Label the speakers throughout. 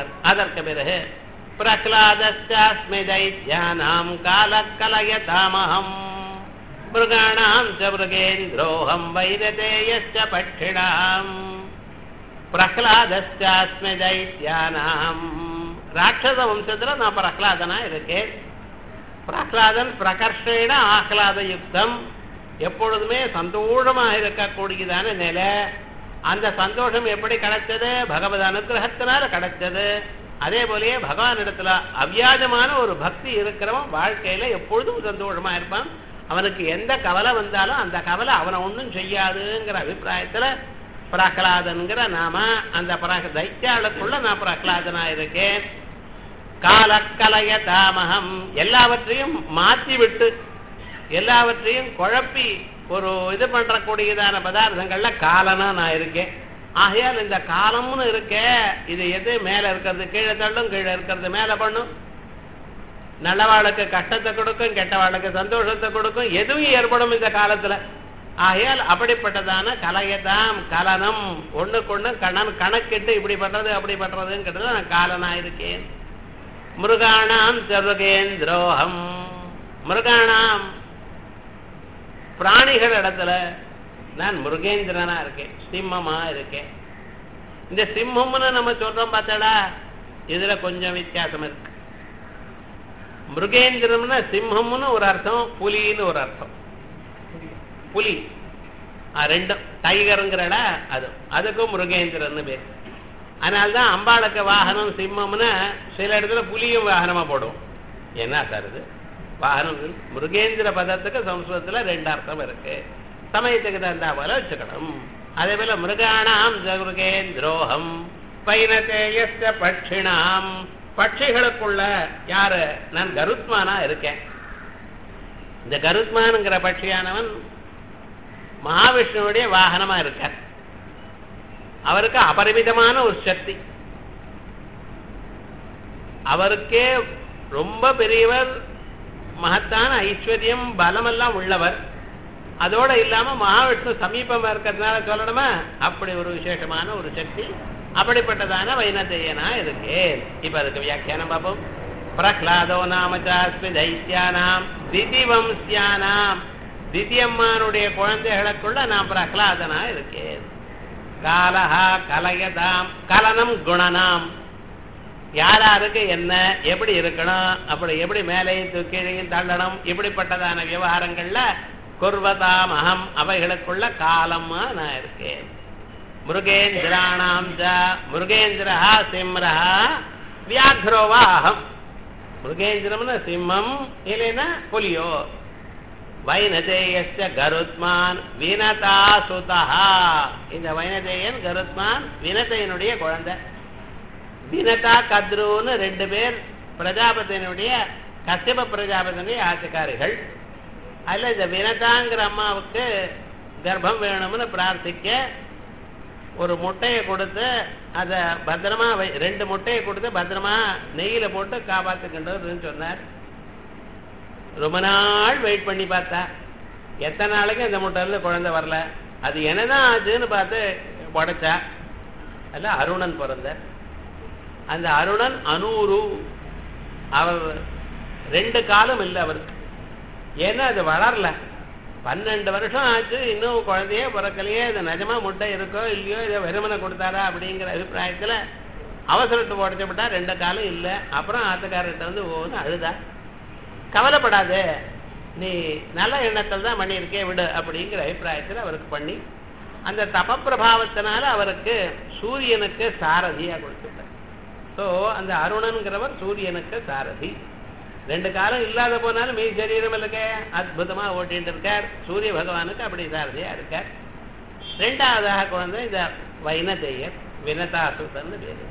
Speaker 1: சொன்னார் அதற்கு பிறகு பிரகலாதஸ்மி தைத்யானாம் கால கலயதாமகம் மிருகாணாம் ச மிருகேந்திரோகம் வைரதேயச்ச பட்சிணாம் பிரகலாதஸ்மி தைத்யானாம் ராட்சச வம்சத்துல நான் பிரகலாதனா இருக்கேன் பிரகலாதன் பிரகர்ஷேன ஆஹ்லாத யுக்தம் எப்பொழுதுமே சந்தோஷமா இருக்கக்கூடியதான நிலை அந்த சந்தோஷம் எப்படி கிடைச்சது பகவத் அனுகிரகத்தினால கிடைச்சது அதே போலயே பகவான் இடத்துல அவ்வியாஜமான ஒரு பக்தி இருக்கிறவன் வாழ்க்கையில எப்பொழுதும் சந்தோஷமா இருப்பான் அவனுக்கு எந்த கவலை வந்தாலும் அந்த கவலை அவனை ஒன்றும் செய்யாதுங்கிற அபிப்பிராயத்துல பிரகலாதன்கிற நாம அந்த பிரக தைத்தியாளுக்குள்ள நான் பிரகலாதனா இருக்கேன் காலக்கலைய தாமகம் எல்லாவற்றையும் மாற்றி விட்டு எல்லாவற்றையும் குழப்பி ஒரு இது பண்றக்கூடியதான பதார்த்தங்கள்ல காலனா நான் இருக்கேன் ஆகையால் இந்த காலம்னு இருக்க இது எது மேல இருக்கிறது கீழே தள்ளும் கீழே இருக்கிறது மேல பண்ணும் நல்லவாளுக்கு கஷ்டத்தை கொடுக்கும் கெட்டவாளுக்கு சந்தோஷத்தை கொடுக்கும் எதுவும் ஏற்படும் இந்த காலத்துல ஆகையால் அப்படிப்பட்டதான கலையதாம் கலனம் ஒண்ணுக்கொண்ணு கணன் கணக்கிட்டு இப்படி பண்றது அப்படி பண்றதுங்கிறது நான் காலனா இருக்கேன் மிருகாணாம் சர்வகேந்திரோகம் மிருகாணாம் பிராணிகள் இடத்துல நான் முருகேந்திரனா இருக்கேன் சிம்மமா இருக்கேன் இந்த சிம்மம்னு நம்ம சொல்றோம் பார்த்தாடா இதுல கொஞ்சம் வித்தியாசம் இருக்கு மிருகேந்திரம்னா சிம்மம்னு ஒரு அர்த்தம் புலின்னு ஒரு அர்த்தம் புலி ரெண்டும் டைகருங்கிறடா அது அதுக்கும் முருகேந்திரன்னு பேர் அதனால்தான் அம்பாளுக்கு வாகனம் சிம்மம்னா சில இடத்துல புலியும் வாகனமா போடுவோம் என்ன சார் இது வாகனம் முருகேந்திர பதத்துக்கு சம்ஸ்கிருதத்துல ரெண்டு அர்த்தம் இருக்கு சமயத்துக்கு தகுந்தா போல வச்சுக்கணும் அதே போல மிருகாணாம் மிருகேந்திரோகம் பைனதேயஸ்ட பட்சிணாம் பட்சிகளுக்குள்ள யாரு நான் கருத்மானா இருக்கேன் இந்த கருத்மானுங்கிற பட்சியானவன் மகாவிஷ்ணுவுடைய வாகனமா இருக்கார் அவருக்கு அபரிமிதமான ஒரு சக்தி அவருக்கே ரொம்ப பெரியவர் மகத்தான ஐஸ்வர்யம் பலமெல்லாம் உள்ளவர் அதோட இல்லாம மகாவிஷ்ணு சமீபமா இருக்கிறதுனால சொல்லணுமா அப்படி ஒரு விசேஷமான ஒரு சக்தி அப்படிப்பட்டதான வைனதேயனா இருக்கு இப்ப அதுக்கு வியாக்கியானம் பார்ப்போம் பிரஹ்லாதோ நாம சாஸ்மி தைத்தியானாம் திதிவம்சியானாம் திதியம்மானுடைய குழந்தைகளுக்குள்ள நான் பிரஹ்லாதனா இருக்கேன் காலஹா கலயதாம் கலனம் குணனாம் யாராருக்கு என்ன எப்படி இருக்கணும் அப்படி எப்படி மேலேயும் தூக்கிழையும் தள்ளணும் இப்படிப்பட்டதான விவகாரங்கள்ல குர்வதாம் அகம் அவைகளுக்குள்ள காலமா நான் இருக்கேன் மிருகேந்திராணாம் ச மிருகேந்திரா சிம்ரா வியாக்ரோவா அகம் மிருகேந்திரம்னு சிம்மம் இல்லைன்னா புலியோ வைனதேயஸ்ய கருத்மான் வினதா சுதா இந்த வைனதேயன் கருத்மான் வினதையனுடைய குழந்தை வினதா கத்ருன்னு ரெண்டு பேர் பிரஜாபதியினுடைய கசிப பிரஜாபதியினுடைய ஆட்சிக்காரிகள் அதுல இந்த வினதாங்கிற அம்மாவுக்கு கர்ப்பம் வேணும்னு பிரார்த்திக்க ஒரு முட்டையை கொடுத்து அதை பத்திரமா வை ரெண்டு முட்டையை கொடுத்து பத்திரமா நெய்யில போட்டு காப்பாத்துக்கின்றதுன்னு சொன்னார் ரொம்ப நாள் வெயிட் பண்ணி பார்த்தா எத்தனை நாளைக்கு இந்த முட்டையில குழந்தை வரல அது என்னதான் ஆச்சுன்னு பார்த்து உடைச்சா அல்ல அருணன் பிறந்த அந்த அருணன் அனூரு அவர் ரெண்டு காலம் இல்லை அவருக்கு ஏன்னா அது வளரல பன்னெண்டு வருஷம் ஆச்சு இன்னும் குழந்தையே பிறக்கலையே இது நிஜமா முட்டை இருக்கோ இல்லையோ இதை வெறுமனை கொடுத்தாரா அப்படிங்கிற அபிப்பிராயத்துல அவசரத்தை உடச்சு விட்டா ரெண்டு காலம் இல்லை அப்புறம் ஆத்துக்காரர்கிட்ட வந்து ஓன்னு அழுதா கவலைப்படாது நீ நல்ல எண்ணத்தில் தான் பண்ணியிருக்கே விடு அப்படிங்கிற அபிப்பிராயத்தில் அவருக்கு பண்ணி அந்த தபப்பிரபாவத்தினால அவருக்கு சூரியனுக்கு சாரதியா கொடுத்துட்டார் ஸோ அந்த அருணன்கிறவர் சூரியனுக்கு சாரதி ரெண்டு காலம் இல்லாத போனாலும் மீ சரீரம் இருக்க அற்புதமா ஓட்டிட்டு இருக்கார் சூரிய பகவானுக்கு அப்படி சாரதியா இருக்கார் ரெண்டாவதாக குழந்தை இந்த வைனதேயர் வினதாசுதன் பேரு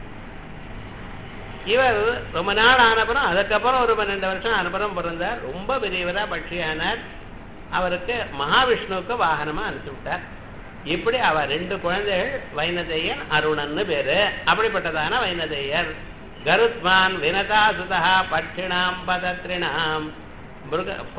Speaker 1: இவர் ரொம்ப நாள் ஆனப்புறம் அதுக்கப்புறம் ஒரு பன்னெண்டு வருஷம் அனுப்புறம் பிறந்தார் ரொம்ப பெரியவரா பட்சியானார் அவருக்கு மகாவிஷ்ணுவுக்கு வாகனமா அனுப்பிச்சு விட்டார் இப்படி அவர் ரெண்டு குழந்தைகள் வைனதேயன் அருணன்னு பேரு அப்படிப்பட்டதான வைனதேயர் கருத்மான் வினதா சுதா பட்சிணாம் பதத்ரிணாம் மிருக